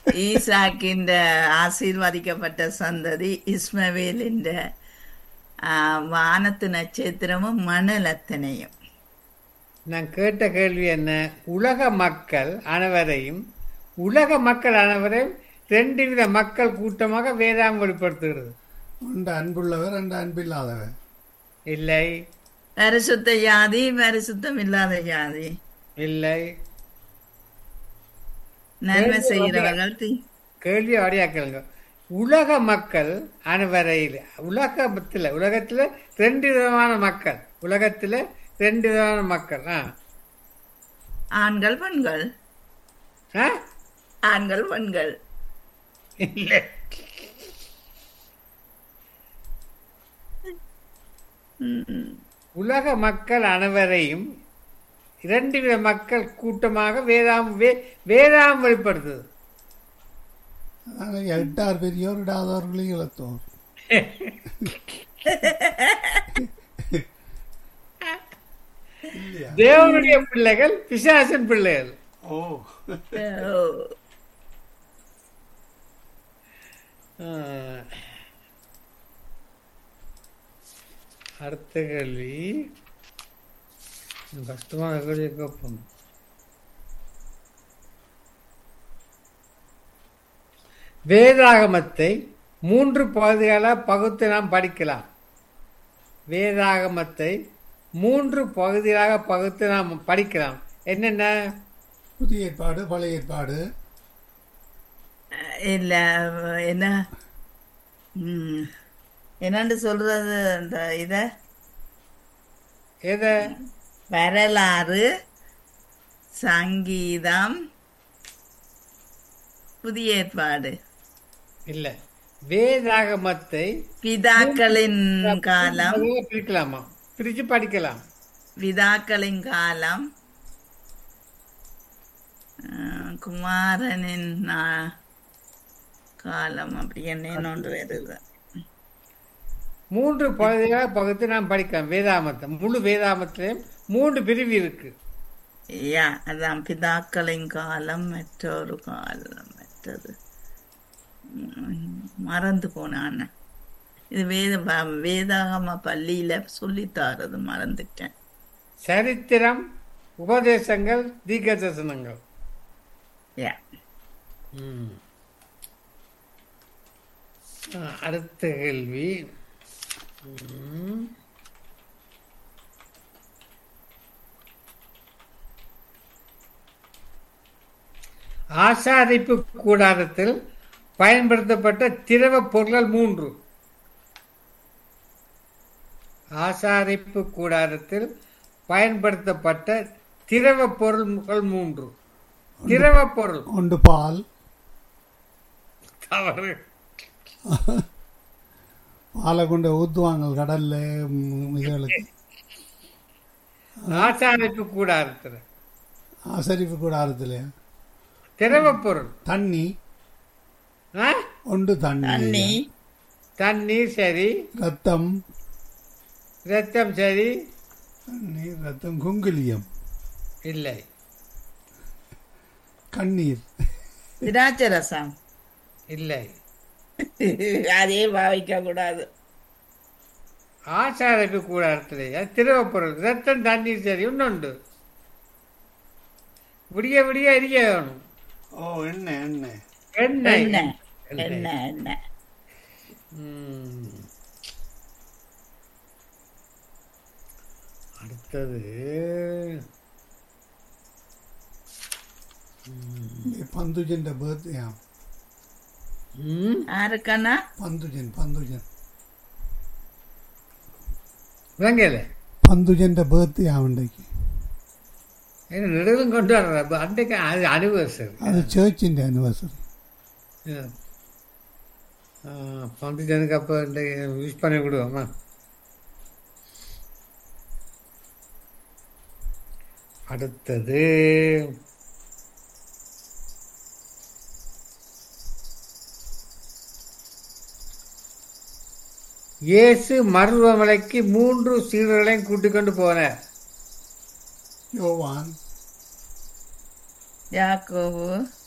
ஈசாக்கின் ஆசீர்வதிக்கப்பட்ட சந்ததி இஸ்மவேலின் வானத்து நட்சத்திரமும் மணலத்தனையும் நான் கேட்ட கேள்வி என்ன உலக மக்கள் அனைவரையும் உலக மக்கள் அனைவரையும் ரெண்டு வித மக்கள் கூட்டமாக வேதாம் வெளிப்படுத்துகிறது ஒன்று அன்புள்ளவர் ரெண்டு அன்பில்லாதவர் இல்லை பரிசுத்த ஜாதி பரிசுத்தம் இல்லாத ஜாதி இல்லை நன்மை செய்கிறவர்கள் தீ கேள்வி அப்படியா கேளுங்க உலக மக்கள் அனைவரையில் உலகத்தில் உலகத்தில் ரெண்டு விதமான மக்கள் உலகத்தில் ரெண்டு விதமான மக்கள் ஆ ஆண்கள் பெண்கள் ஆ ஆண்கள் பெண்கள் இல்லை ம். உலக மக்கள் அனைவரையும் இரண்டு வித மக்கள் கூட்டமாக வேதாம் வே வேதாம் வெளிப்படுத்துது அதனால எட்டார் பெரியோர் இடாதவர்களையும் இழத்தோர் இல்லையா தேவனுடைய பிள்ளைகள் பிசாசன் பிள்ளைகள் ஓ ஓ. ஆ. அடுத்த கேள்வி கஷ்டமான கேள்வி கேட்போம் வேதாகமத்தை மூன்று பகுதிகளாக பகுத்து நாம் படிக்கலாம் வேதாகமத்தை மூன்று பகுதிகளாக பகுத்து நாம் படிக்கலாம் என்னென்ன புதிய ஏற்பாடு பழைய ஏற்பாடு இல்ல என்ன ம். என்னன்னு சொல்றது இந்த இத எதை வரலாறு சங்கீதம் புதிய ஏற்பாடு இல்லை வேதாகமத்தை பிதாக்களின் காலம் அதுவே பிரிக்கலாமா பிரிச்சு படிக்கலாம் பிதாக்களின் காலம் அஹ், குமாரனின் நா- காலம் அப்படி என்ன ஒன்று வருது மூன்று பகுதியாக பகுத்து நாம் படிக்கலாம் வேதாமத்தை முழு வேதாமத்திலையும் மூன்று பிரிவு இருக்கு யா அதான் பிதாக்களின் காலம் மற்றொரு காலம் மற்றது உம், மறந்து போனான் இது வேத ப- வேதாகம பள்ளியில சொல்லித்தாரது மறந்துட்டேன் சரித்திரம் உபதேசங்கள் தீர்க்க தரிசனங்கள் யா ஆ, அடுத்த கேள்வி ம். ஆசாரிப்பு கூடாரத்தில் பயன்படுத்தப்பட்ட திரவ பொருள்கள் மூன்று ஆசாரிப்பு கூடாரத்தில் பயன்படுத்தப்பட்ட திரவ பொருள்கள் மூன்று திரவ பொருள் ஒன்று பால் தவறு பாலை கொண்டு ஊற்றுவாங்க கடல்ல ம், இதுகளுக்கு ஆசாரிப்பு கூடாரத்தில் ஆசரிப்பு கூடாரத்தில் திரவ பொருள் தண்ணி ஆ? ஒன்று தண்ணி தண்ணி தண்ணீர் சரி ரத்தம் ரத்தம் சரி தண்ணீர் ரத்தம் குங்குலியம் இல்லை கண்ணீர் திராட்சை ரசம் இல்லை அதே பாவிக்க கூடாது ஆசாரிப்பு கூடாரத்திலேயே திரவ பொருள் ரத்தம் தண்ணீர் சரி இன்னொன்று விடிய விடிய எரிய வேணும் ஓ என்ன என்ன எண்ணெய் என்ன எண்ணெய். என்ன என்ன ம். அடுத்தது பந்துஜன் பர்த்டே ம். யாருக்கண்ணா பந்துஜன் பந்துஜன் விளங்கல பந்துஜன் பர்த்டே அவன்டைக்கு என்ன நெடுகளும் கொண்டு வர்ற அன்றைக்கு அது அனிவர்சரி அது சர்ச்சின் அனிவர்சரி பண்டிஜனுக்கு அப்போ யூஸ் பண்ணி விடுவோமா அடுத்தது இயேசு மருவமலைக்கு மூன்று சீடர்களையும் கூட்டிக் கொண்டு போனார் யோவான் யாக்கோபு